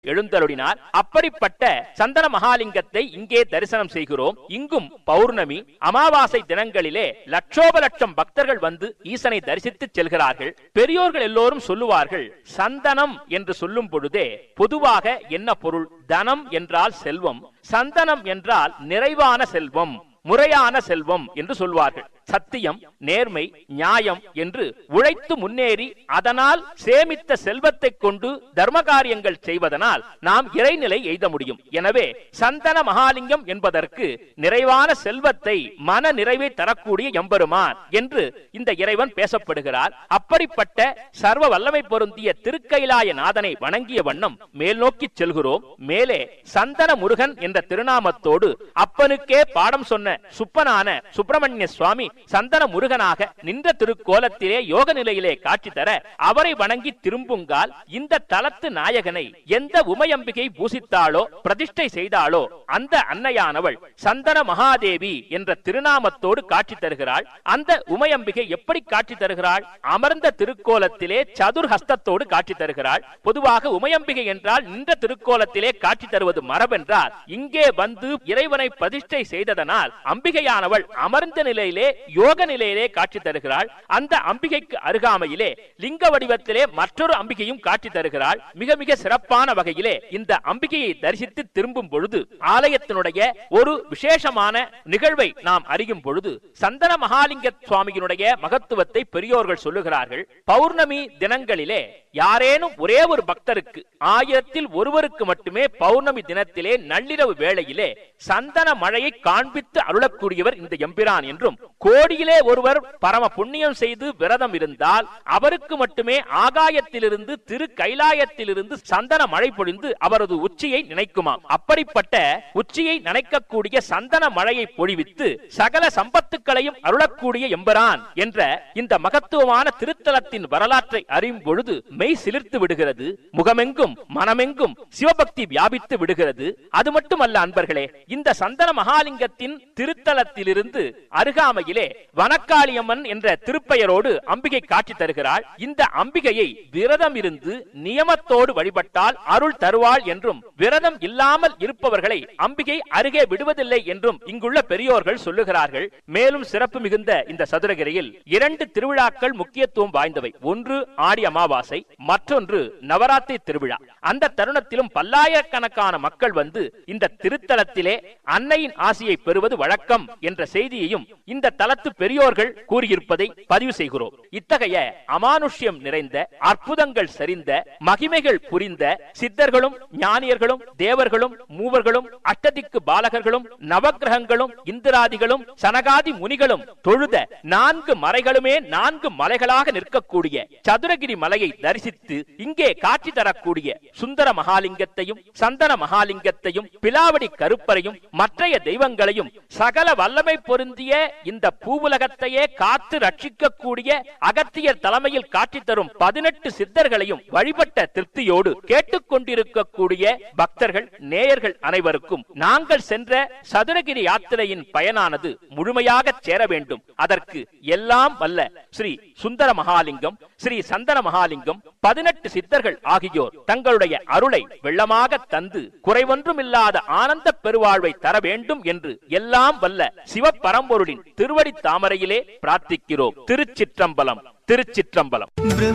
எழுந்தருளினார் அப்படிப்பட்ட சந்தன மகாலிங்கத்தை இங்கே தரிசனம் செய்கிறோம் இங்கும் பௌர்ணமி அமாவாசை தினங்களிலே லட்சோப லட்சம் பக்தர்கள் வந்து ஈசனை தரிசித்து செல்கிறார்கள் பெரியோர்கள் எல்லோரும் சொல்லுவார்கள் சந்தனம் என்று சொல்லும் பொழுதே பொதுவாக என்ன பொருள் தனம் என்றால் செல்வம் சந்தனம் என்றால் நிறைவான செல்வம் முறையான செல்வம் என்று சொல்வார்கள் சத்தியம் நேர்மை நியாயம் என்று உழைத்து முன்னேறி அதனால் சேமித்த செல்வத்தை கொண்டு தர்ம காரியங்கள் செய்வதனால் நாம் இறைநிலை எய்த முடியும் எனவே சந்தன மகாலிங்கம் என்பதற்கு நிறைவான செல்வத்தை மன நிறைவை தரக்கூடிய எம்பெருமான் என்று இந்த இறைவன் பேசப்படுகிறார் அப்படிப்பட்ட சர்வ வல்லமை பொருந்திய திருக்கைலாய நாதனை வணங்கிய வண்ணம் மேல் நோக்கி செல்கிறோம் மேலே சந்தன முருகன் என்ற திருநாமத்தோடு அப்பனுக்கே பாடம் சொன்ன சுப்பனான சுப்பிரமணிய சுவாமி சந்தன முருகனாக நின்ற திருக்கோலத்திலே யோக நிலையிலே காட்சி தர அவரை வணங்கி திரும்புங்கால் இந்த தலத்து நாயகனை எந்த உமையம்பிகை பூசித்தாளோ பிரதிஷ்டை செய்தாளோ அந்த அன்னையானவள் சந்தன மகாதேவி என்ற திருநாமத்தோடு காட்சி தருகிறாள் அந்த உமையம்பிகை எப்படி காட்சி தருகிறாள் அமர்ந்த திருக்கோலத்திலே சதுர்ஹஸ்தத்தோடு காட்சி தருகிறாள் பொதுவாக உமையம்பிகை என்றால் நின்ற திருக்கோலத்திலே காட்சி தருவது மரபென்றால் இங்கே வந்து இறைவனை பிரதிஷ்டை செய்ததனால் அம்பிகையானவள் அமர்ந்த நிலையிலே யோக நிலையிலே காட்சி தருகிறாள் அந்த அம்பிகைக்கு அருகாமையிலே லிங்க வடிவத்திலே மற்றொரு அம்பிகையும் காட்சி தருகிறாள் மிக மிக சிறப்பான வகையிலே இந்த அம்பிகையை தரிசித்து திரும்பும் பொழுது ஆலயத்தினுடைய ஒரு விசேஷமான நிகழ்வை நாம் அறியும் பொழுது சந்தன மகாலிங்க சுவாமியினுடைய மகத்துவத்தை பெரியோர்கள் சொல்லுகிறார்கள் பௌர்ணமி தினங்களிலே யாரேனும் ஒரே ஒரு பக்தருக்கு ஆயிரத்தில் ஒருவருக்கு மட்டுமே பௌர்ணமி தினத்திலே நள்ளிரவு வேளையிலே சந்தன மழையை காண்பித்து அருளக்கூடியவர் இந்த எம்பிரான் என்றும் கோடியிலே ஒருவர் பரம புண்ணியம் செய்து விரதம் இருந்தால் அவருக்கு மட்டுமே ஆகாயத்திலிருந்து திரு கைலாயத்திலிருந்து சந்தன மழை பொழிந்து அவரது உச்சியை நினைக்குமாம் அப்படிப்பட்ட உச்சியை நினைக்கக்கூடிய சந்தன மழையை பொழிவித்து சகல சம்பத்துக்களையும் அருளக்கூடிய எம்பரான் என்ற இந்த மகத்துவமான திருத்தலத்தின் வரலாற்றை அறியும் பொழுது மெய் சிலிர்த்து விடுகிறது முகமெங்கும் மனமெங்கும் சிவபக்தி வியாபித்து விடுகிறது அது மட்டுமல்ல அன்பர்களே இந்த சந்தன மகாலிங்கத்தின் திருத்தலத்திலிருந்து அருகாமையிலே வனக்காளியம்மன் என்ற திருப்பெயரோடு அம்பிகை காட்சி தருகிறாள் இந்த அம்பிகையை விரதம் இருந்து நியமத்தோடு வழிபட்டால் அருள் தருவாள் என்றும் விரதம் இல்லாமல் இருப்பவர்களை அம்பிகை அருகே விடுவதில்லை என்றும் இங்குள்ள பெரியோர்கள் சொல்லுகிறார்கள் மேலும் சிறப்பு மிகுந்த இந்த சதுரகிரியில் இரண்டு திருவிழாக்கள் முக்கியத்துவம் வாய்ந்தவை ஒன்று ஆடி அமாவாசை மற்றொன்று நவராத்திரி திருவிழா அந்த தருணத்திலும் பல்லாயிரக்கணக்கான மக்கள் வந்து இந்த திருத்தலத்திலே அன்னையின் ஆசியை பெறுவது வழக்கம் என்ற செய்தியையும் இந்த தலத்து பெரியோர்கள் கூறியிருப்பதை பதிவு செய்கிறோம் இத்தகைய அமானுஷ்யம் நிறைந்த அற்புதங்கள் சரிந்த மகிமைகள் புரிந்த சித்தர்களும் ஞானியர்களும் தேவர்களும் மூவர்களும் அஷ்டதிக்கு பாலகர்களும் நவக்கிரகங்களும் இந்திராதிகளும் சனகாதி முனிகளும் தொழுத நான்கு மறைகளுமே நான்கு மலைகளாக நிற்கக்கூடிய சதுரகிரி மலையை தரிசித்து இங்கே காட்சி தரக்கூடிய சுந்தர மகாலிங்கத்தையும் சந்தன மகாலிங்கத்தையும் பிலாவடி கருப்பரையும் மற்றைய தெய்வங்களையும் சகல வல்லமை பொருந்திய இந்த பூவுலகத்தையே காத்து ரட்சிக்கக்கூடிய அகத்தியர் தலைமையில் காட்சி தரும் பதினெட்டு சித்தர்களையும் வழிபட்ட திருப்தியோடு கேட்டுக்கொண்டிருக்கக்கூடிய பக்தர்கள் நேயர்கள் அனைவருக்கும் நாங்கள் சென்ற சதுரகிரி யாத்திரையின் பயனானது முழுமையாக சேர வேண்டும் அதற்கு எல்லாம் வல்ல ஸ்ரீ சுந்தர மகாலிங்கம் ஸ்ரீ சந்தன மகாலிங்கம் பதினெட்டு சித்தர்கள் ஆகியோர் தங்களுடைய அருளை வெள்ளமாக தந்து குறைவொன்றுமில்லாத ஆனந்த பெருவாழ்வை தர வேண்டும் என்று எல்லாம் வல்ல சிவபரம்பொருளின் திருவடி தாமரையிலே பிரார்த்திக்கிறோம் திருச்சிற்றம்பலம் திருச்சிற்றம்பலம்